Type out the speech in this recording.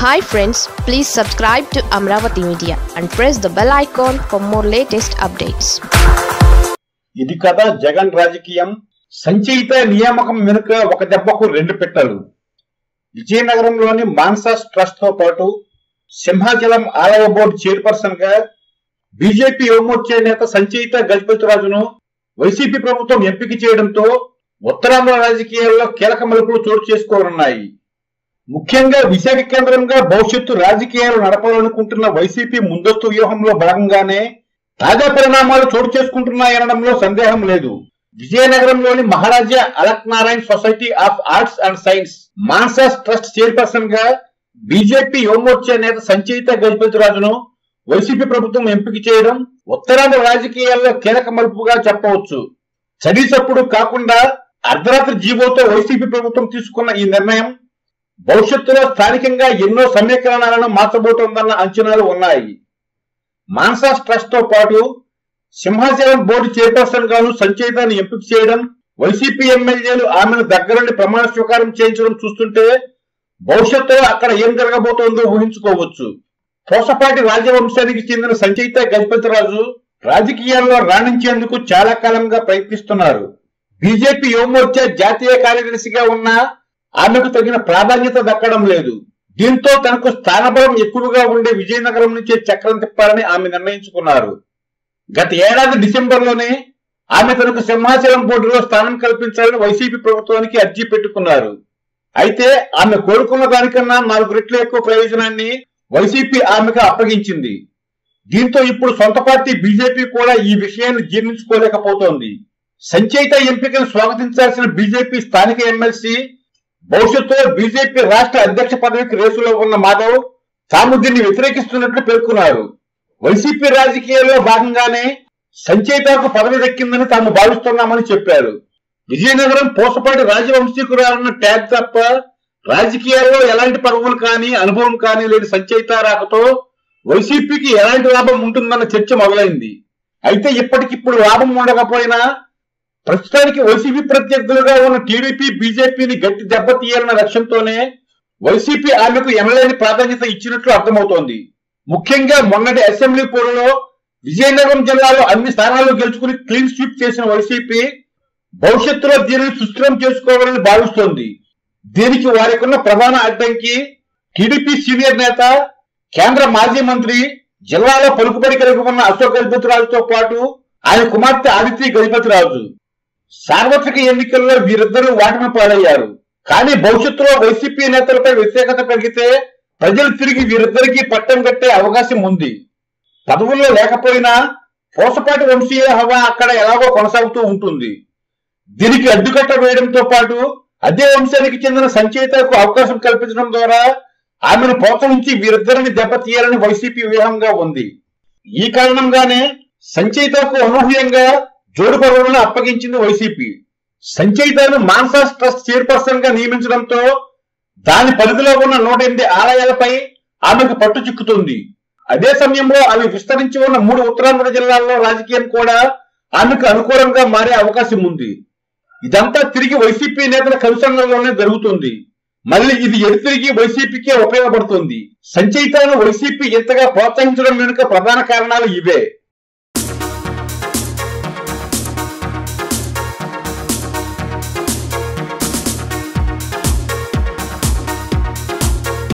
hi friends please subscribe to Amaravati media and press the bell icon for more latest updates ఇది కదా జగన్ రాజకీయం సంచయిత నియామకం వెనుక ఒక దెబ్బకు రెండు పెట్టలు విజయనగరంలోని మాన్సాస్ ట్రస్ట్ తో పాటు సింహాచలం ఆలయ బోర్డు చైర్పర్సన్ గా బీజేపీ యువమోర్చా నేత సంచయిత గజపతిరాజును వైసీపీ ప్రభుత్వం ఎంపిక చేయడంతో ఉత్తరాంధ్ర రాజకీయాల్లో కీలక మలుపులు చోటు చేసుకోనున్నాయి ముఖ్యంగా విశాఖ కేంద్రంగా భవిష్యత్తు రాజకీయాలు నడపాలనుకుంటున్న వైసీపీ ముందస్తు వ్యూహంలో భాగంగానే తాజా పరిణామాలు చోటు చేసుకుంటున్నాయనడంలో సందేహం లేదు విజయనగరంలోని Maharaja Alak Narayan society of arts and science MANSAS trust chairperson గా బీజేపీ యువమోర్చా నేత సంచయిత గజపతిరాజును వైసీపీ ప్రభుత్వం ఎంపిక చేయడం ఉత్తరాంధ్ర రాజకీయాల్లో కీలక మలుపుగా చెప్పవచ్చు చడిసప్పుడు కాకుండా అర్ధరాత్రి జీవోతో వైసీపీ ప్రభుత్వం తీసుకున్న ఈ నిర్ణయం భవిష్యత్తులో స్థానికంగా ఎన్నో సమీకరణాలను మార్చబోతోందన్న అంచనాలు ఉన్నాయి మాన్సాస్ ట్రస్ట్ తో పాటు సింహాచలం బోర్డు చైర్పర్సన్ గాను సంచయితాన్ని ఎంపిక చేయడం వైసీపీ ఎమ్మెల్యేలు ఆమెను దగ్గరుండి ప్రమాణ స్వీకారం చేయించడం చూస్తుంటే భవిష్యత్తులో అక్కడ ఏం జరగబోతోందో ఊహించుకోవచ్చు పోసపాటి రాజవంశానికి చెందిన సంచయిత గజపతిరాజు రాజకీయాల్లో రాణించేందుకు చాలా కాలంగా ప్రయత్నిస్తున్నారు బీజేపీ యువమోర్చా జాతీయ కార్యదర్శిగా ఉన్న ఆమెకు తగిన ప్రాధాన్యత దక్కడం లేదు దీంతో తనకు స్థానబలం ఎక్కువగా ఉండే విజయనగరం నుంచే చక్రం తిప్పాలని ఆమె నిర్ణయించుకున్నారు గత ఏడాది డిసెంబర్ లోనే ఆమె తనకు సింహాచలం బోర్డులో స్థానం కల్పించాలని వైసీపీ ప్రభుత్వానికి అర్జీ పెట్టుకున్నారు అయితే ఆమె కోరుకున్న దానికన్నా నాలుగు రెట్లు ఎక్కువ ప్రయోజనాన్ని వైసీపీ ఆమెకు అప్పగించింది దీంతో ఇప్పుడు సొంత పార్టీ బీజేపీ కూడా ఈ విషయాన్ని జీర్ణించుకోలేకపోతోంది సంచయిత ఎంపికను స్వాగతించాల్సిన బీజేపీ స్థానిక ఎమ్మెల్సీ భవిష్యత్తులో బీజేపీ రాష్ట్ర అధ్యక్ష పదవికి రేసులో ఉన్న మాధవ్ తాము దీన్ని వ్యతిరేకిస్తున్నట్లు పేర్కొన్నారు వైసీపీ రాజకీయాల్లో భాగంగానే సంచయితకు పదవి దక్కిందని తాము భావిస్తున్నామని చెప్పారు విజయనగరం పోసపాటి రాజవంశీకురాలన్న ట్యాగ్ తప్ప రాజకీయాల్లో ఎలాంటి పదవులు కానీ అనుభవం కానీ లేని సంచయిత రాకతో వైసీపీకి ఎలాంటి లాభం ఉంటుందన్న చర్చ మొదలైంది అయితే ఇప్పటికిప్పుడు లాభం ఉండకపోయినా ప్రస్తుతానికి వైసీపీ ప్రత్యర్థులుగా ఉన్న టీడీపీ బీజేపీని గట్టి దెబ్బతీయాలన్న లక్ష్యంతోనే వైసీపీ ఆమెకు ఎమ్మెల్యేని ప్రాధాన్యత ఇచ్చినట్లు అర్థమవుతోంది ముఖ్యంగా మొన్నటి అసెంబ్లీ పోరులో విజయనగరం జిల్లాలో అన్ని స్థానాలు గెలుచుకుని క్లీన్ స్వీప్ చేసిన వైసీపీ భవిష్యత్తులో దీనిని సుస్థిరం చేసుకోవాలని భావిస్తోంది దీనికి వారికున్న ప్రధాన అడ్డంకి టీడీపీ సీనియర్ నేత కేంద్ర మాజీ మంత్రి జిల్లాలో పలుకుబడి కలిగి ఉన్న అశోక్ గజపతిరాజుతో పాటు ఆయన కుమార్తె ఆదిత్య గజపతిరాజు సార్వత్రిక ఎన్నికల్లో వీరిద్దరూ ఓటమి పాలయ్యారు కానీ భవిష్యత్తులో వైసీపీ నేతలపై వ్యతిరేకత పెరిగితే ప్రజలు తిరిగి వీరిద్దరికీ పట్టం కట్టే అవకాశం ఉంది పదవుల్లో లేకపోయినా పోసపాటి వంశీయ హవా అక్కడ ఎలాగో కొనసాగుతూ ఉంటుంది దీనికి అడ్డుకట్ట వేయడంతో పాటు అదే వంశానికి చెందిన సంచయితకు అవకాశం కల్పించడం ద్వారా ఆమెను ప్రోత్సహించి వీరిద్దరిని దెబ్బతీయాలని వైసీపీ వ్యూహంగా ఉంది ఈ కారణంగానే సంచయితకు అనూహ్యంగా జోడు పదవులను అప్పగించింది వైసీపీ సంచయితను మాన్సాస్ ట్రస్ట్ చైర్పర్సన్ గా నియమించడంతో దాని పరిధిలో ఉన్న నూట ఎనిమిది ఆలయాలపై ఆమెకు పట్టు చిక్కుతుంది అదే సమయంలో అవి విస్తరించి ఉన్న మూడు ఉత్తరాంధ్ర జిల్లాల్లో రాజకీయం కూడా ఆమెకు అనుకూలంగా మారే అవకాశం ఉంది ఇదంతా తిరిగి వైసీపీ నేతల కలుసంగంలోనే జరుగుతుంది మళ్ళీ ఇది ఎడితిరిగి వైసీపీకే ఉపయోగపడుతుంది సంచయితను వైసీపీ ఇంతగా ప్రోత్సహించడం వెనుక ప్రధాన కారణాలు ఇవే